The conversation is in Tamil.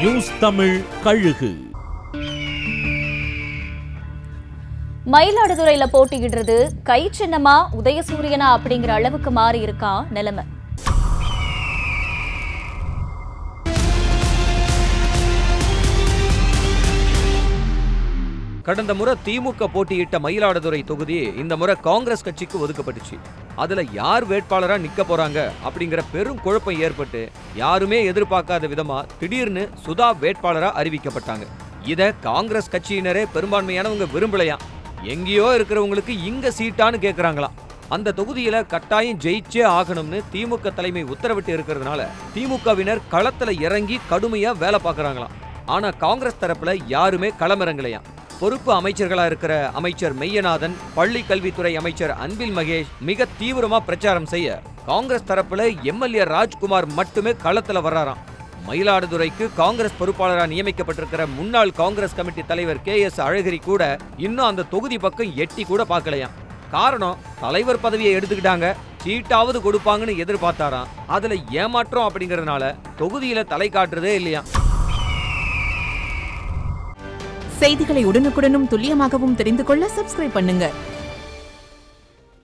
நியூஸ் தமிழ் கழுகு மயிலாடுதுறையில போட்டியிடுறது கை சின்னமா உதயசூரியனா அப்படிங்கிற அளவுக்கு மாறி இருக்கா நிலைமை கடந்த முறை திமுக போட்டியிட்ட மயிலாடுதுறை தொகுதி இந்த முறை காங்கிரஸ் கட்சிக்கு ஒதுக்கப்பட்டுச்சு அதுல யார் வேட்பாளரா நிக்க போறாங்க அப்படிங்கிற பெரும் குழப்பம் ஏற்பட்டு யாருமே எதிர்பார்க்காத விதமா திடீர்னு சுதா வேட்பாளரா அறிவிக்கப்பட்டாங்க இத காங்கிரஸ் கட்சியினரே பெரும்பான்மையானவங்க விரும்பலையாம் எங்கேயோ இருக்கிறவங்களுக்கு இங்க சீட்டான்னு கேக்குறாங்களாம் அந்த தொகுதியில கட்டாயம் ஜெயிச்சே ஆகணும்னு திமுக தலைமை உத்தரவிட்டு இருக்கிறதுனால திமுகவினர் களத்துல இறங்கி கடுமையா வேலை பார்க்கறாங்களாம் ஆனா காங்கிரஸ் தரப்புல யாருமே களமிறங்கலையாம் பொறுப்பு அமைச்சர்களா இருக்கிற அமைச்சர் மெய்யநாதன் பள்ளி கல்வித்துறை அமைச்சர் அன்பில் மகேஷ் மிக தீவிரமா பிரச்சாரம் செய்ய காங்கிரஸ் தரப்புல எம்எல்ஏ ராஜ்குமார் மட்டுமே களத்துல வர்றாராம் மயிலாடுதுறைக்கு காங்கிரஸ் பொறுப்பாளராக நியமிக்கப்பட்டிருக்கிற முன்னாள் காங்கிரஸ் கமிட்டி தலைவர் கே எஸ் அழகிரி கூட இன்னும் அந்த தொகுதி பக்கம் எட்டி கூட பார்க்கலையாம் காரணம் தலைவர் பதவியை எடுத்துக்கிட்டாங்க சீட்டாவது கொடுப்பாங்கன்னு எதிர்பார்த்தாராம் அதுல ஏமாற்றம் அப்படிங்கறதுனால தொகுதியில தலை காட்டுறதே இல்லையா செய்திகளை உடனுக்குடனும் துல்லியமாகவும் தெரிந்து கொள்ள சப்ஸ்கிரைப் பண்ணுங்க